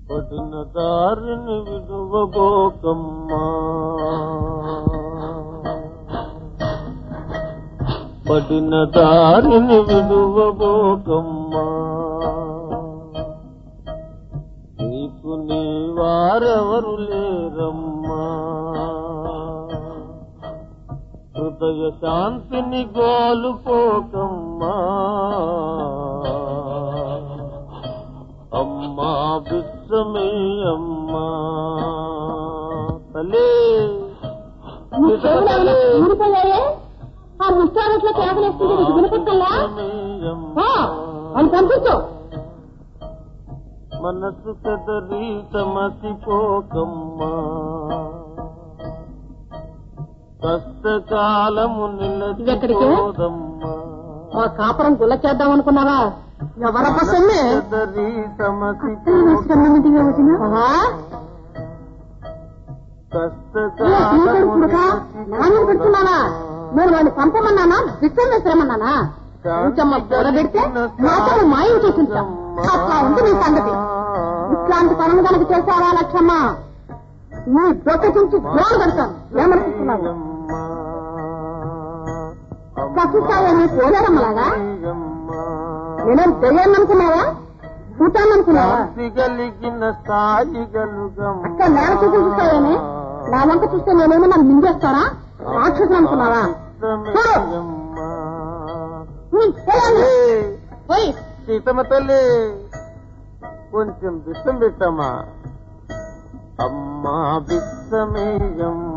పడిన దారిని విడువబోకమ్మా పడిన దారిని విడువబోకమ్మా నీకు నీ వారెవరు లేరమ్మా హృదయ శాంతిని గోలుపోకమ్మా అమ్మా బిచ్చమే అమ్మా తల్లి నీ చెవులు ఏమైనా ఊడిపోయాయే ఆ ముష్టారట్లో కేకలేస్తుంది నీకు వినపట్టల్లా అని పంపించు మనసు కదరి సమసిపోకమ్మా కష్టకాలము ఇదెక్కడికి? నిలచిపోదమ్మా ఆ కాపురం గుల్ల చేద్దాం అనుకున్నావా ఎవరప్ప సొమ్మె కదరి సన్నమిటిగా వచ్చిన కష్టకాలము నాన్న పెడుతున్నానా నేను వాడిని పంపమన్నానా విత్తనం వేసేమన్నానా కొంచెమ్మ పెడితే మాటలు మాయం చేసించా అట్లా ఉంది నీ సంగతి ఇట్లాంటి పనులు కనుక చేశావా లక్ష్మమ్మ నీ దొక్క చుంచి గోడు పెడతాను ఏమనుకుంటున్నావు కసిస్తాయని పోలేరమ్మలాగా నేనేం తెలియననుకున్నావా చూతాననుకున్నావా కలిగిన స్థాయి గలుగమ్మ అక్క నేల చూసి చూస్తావేమి నా వంక చూస్తే నేనేమన్నా మింగేస్తానా రాక్షసులు అనుకున్నావా చూడు ఉమ్, పోయండి. పోయి సీతమ్మ తల్లి కొంచెం బిస్సం పెట్టమ్మా అమ్మా బిස්සమేయమ్మ